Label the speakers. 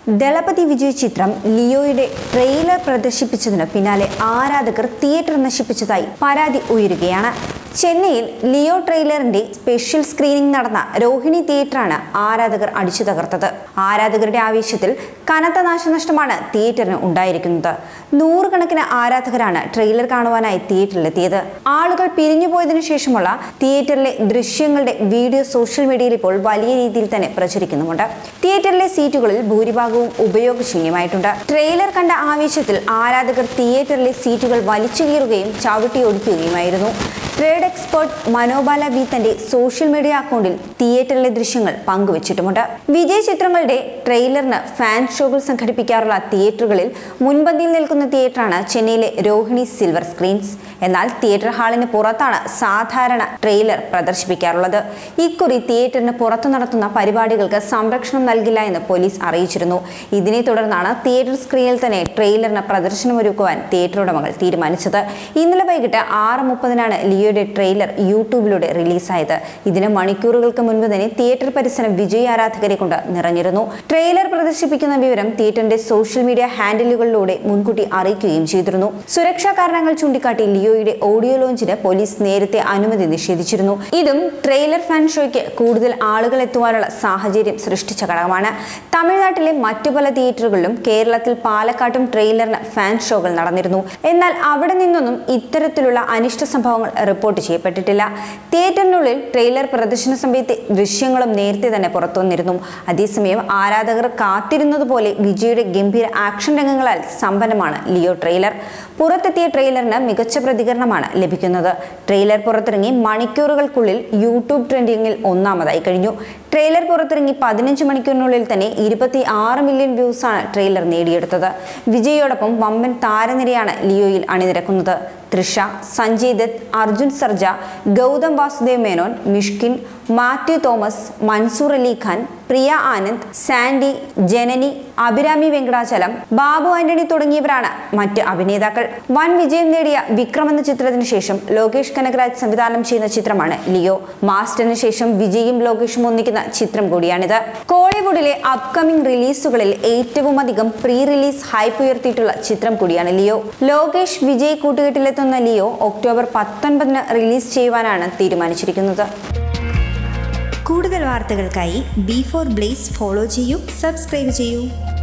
Speaker 1: ദളപതി വിജയ് ചിത്രം ലിയോയുടെ ട്രെയിലർ പ്രദർശിപ്പിച്ചതിന് പിന്നാലെ ആരാധകർ തിയേറ്റർ നശിപ്പിച്ചതായി പരാതി ഉയരുകയാണ് ചെന്നൈയിൽ ലിയോ ട്രെയിലറിന്റെ സ്പെഷ്യൽ സ്ക്രീനിംഗ് നടന്ന രോഹിണി തിയേറ്ററാണ് ആരാധകർ അടിച്ചു തകർത്തത് ആരാധകരുടെ ആവേശത്തിൽ കനത്ത നാശനഷ്ടമാണ് തിയേറ്ററിന് ഉണ്ടായിരിക്കുന്നത് നൂറുകണക്കിന് ആരാധകരാണ് ട്രെയിലർ കാണുവാനായി തിയേറ്ററിലെത്തിയത് ആളുകൾ പിരിഞ്ഞുപോയതിനു ശേഷമുള്ള തിയേറ്ററിലെ ദൃശ്യങ്ങളുടെ വീഡിയോ സോഷ്യൽ മീഡിയയിൽ ഇപ്പോൾ വലിയ രീതിയിൽ തന്നെ പ്രചരിക്കുന്നുമുണ്ട് തിയേറ്ററിലെ സീറ്റുകളിൽ ഭൂരിഭാഗവും ഉപയോഗശൂന്യമായിട്ടുണ്ട് ട്രെയിലർ കണ്ട ആവേശത്തിൽ ആരാധകർ തിയേറ്ററിലെ സീറ്റുകൾ വലിച്ചു കീറുകയും ചവിട്ടിയൊടിക്കുകയുമായിരുന്നു ട്രേഡ് എക്സ്പേർട്ട് മനോബാല ബി തന്റെ സോഷ്യൽ മീഡിയ അക്കൗണ്ടിൽ തിയേറ്ററിലെ ദൃശ്യങ്ങൾ പങ്കുവച്ചിട്ടുമുണ്ട് വിജയ് ചിത്രങ്ങളുടെ ട്രെയിലറിന് ഫാൻ ഷോകൾ സംഘടിപ്പിക്കാറുള്ള തിയേറ്ററുകളിൽ മുൻപന്തിയിൽ നിൽക്കുന്ന തിയേറ്ററാണ് ചെന്നൈയിലെ രോഹിണി സിൽവർ സ്ക്രീൻസ് എന്നാൽ തിയേറ്റർ ഹാളിന് പുറത്താണ് സാധാരണ ട്രെയിലർ പ്രദർശിപ്പിക്കാറുള്ളത് ഇക്കുറി തിയേറ്ററിന് പുറത്തു നടത്തുന്ന പരിപാടികൾക്ക് സംരക്ഷണം നൽകില്ല എന്ന് പോലീസ് അറിയിച്ചിരുന്നു ഇതിനെ തുടർന്നാണ് തിയേറ്റർ സ്ക്രീനിൽ തന്നെ ട്രെയിലറിന് പ്രദർശനമൊരുക്കുവാൻ തിയേറ്റർ ഉടമകൾ തീരുമാനിച്ചത് ഇന്നലെ വൈകിട്ട് ആറ് മുപ്പതിനാണ് ലിയോയുടെ ട്രെയിലർ യൂട്യൂബിലൂടെ റിലീസായത് ഇതിന് മണിക്കൂറുകൾക്ക് മുൻപ് തന്നെ തിയേറ്റർ പരിസരം വിജയ് ആരാധകരെ കൊണ്ട് നിറഞ്ഞിരുന്നു ട്രെയിലർ പ്രദർശിപ്പിക്കുന്ന വിവരം തിയേറ്ററിന്റെ സോഷ്യൽ മീഡിയ ഹാൻഡിലുകളിലൂടെ മുൻകൂട്ടി അറിയിക്കുകയും ചെയ്തിരുന്നു സുരക്ഷാ കാരണങ്ങൾ ചൂണ്ടിക്കാട്ടി ലിയോയുടെ ഓഡിയോ ലോഞ്ചിന് പോലീസ് നേരത്തെ അനുമതി നിഷേധിച്ചിരുന്നു ഇതും ട്രെയിലർ ഫാൻ ഷോയ്ക്ക് കൂടുതൽ ആളുകൾ എത്തുവാനുള്ള സാഹചര്യം സൃഷ്ടിച്ച ഘടകമാണ് തമിഴ്നാട്ടിലെ മറ്റു പല തിയേറ്ററുകളിലും കേരളത്തിൽ പാലക്കാട്ടും ട്രെയിലറിന് ഫാൻ ഷോകൾ നടന്നിരുന്നു എന്നാൽ അവിടെ നിന്നൊന്നും ഇത്തരത്തിലുള്ള അനിഷ്ട സംഭവങ്ങൾ റിപ്പോർട്ട് ചെയ്യപ്പെട്ടിട്ടില്ല തിയേറ്ററിനുള്ളിൽ ട്രെയിലർ പ്രദർശന സമയത്തെ ദൃശ്യങ്ങളും നേരത്തെ തന്നെ പുറത്തു വന്നിരുന്നു അതേസമയം ആരാധകർ കാത്തിരുന്നതുപോലെ വിജയുടെ ഗംഭീര ആക്ഷൻ രംഗങ്ങളാൽ സമ്പന്നമാണ് ലിയോ ട്രെയിലർ പുറത്തെത്തിയ ട്രെയിലറിന് മികച്ച പ്രതികരണമാണ് ലഭിക്കുന്നത് ട്രെയിലർ പുറത്തിറങ്ങി മണിക്കൂറുകൾക്കുള്ളിൽ യൂട്യൂബ് ട്രെൻഡിങ്ങിൽ ഒന്നാമതായി കഴിഞ്ഞു ട്രെയിലർ പുറത്തിറങ്ങി പതിനഞ്ച് മണിക്കൂറിനുള്ളിൽ തന്നെ ഇരുപത്തി ആറ് മില്യൺ വ്യൂസാണ് ട്രെയിലർ നേടിയെടുത്തത് വിജയോടൊപ്പം വമ്പൻ താരനിരയാണ് ലിയോയിൽ അണിനിരക്കുന്നത് തൃഷ സഞ്ജയ് ദത്ത് അർജുൻ സർജ ഗൗതം വാസുദേവ് മേനോൻ മിഷ്കിൻ മാത്യു തോമസ് മൻസൂർ അലി ഖാൻ പ്രിയ ആനന്ദ് സാൻഡി ജനനി അഭിരാമി വെങ്കടാചലം ബാബു ആന്റണി തുടങ്ങിയവരാണ് മറ്റ് അഭിനേതാക്കൾ വൻ വിജയം നേടിയ വിക്രം എന്ന ചിത്രത്തിന് ശേഷം ലോകേഷ് കനകരാജ് സംവിധാനം ചെയ്യുന്ന ചിത്രമാണ് ലിയോ മാസ്റ്ററിന് ശേഷം വിജയും ലോകേഷും ഒന്നിക്കുന്ന ചിത്രം കൂടിയാണിത് കോളിവുഡിലെ അപ്കമിംഗ് റിലീസുകളിൽ ഏറ്റവും അധികം പ്രീ റിലീസ് ഹൈപ്പ് ഉയർത്തിയിട്ടുള്ള ചിത്രം കൂടിയാണ് ലിയോ ലോകേഷ് വിജയ് കൂട്ടുകെട്ടിലെത്തുന്ന ലിയോ ഒക്ടോബർ പത്തൊൻപതിന് റിലീസ് ചെയ്യുവാനാണ് തീരുമാനിച്ചിരിക്കുന്നത്
Speaker 2: കൂടുതൽ വാർത്തകൾക്കായി ബി ഫോർ ബ്ലേസ് ഫോളോ ചെയ്യൂ സബ്സ്ക്രൈബ് ചെയ്യൂ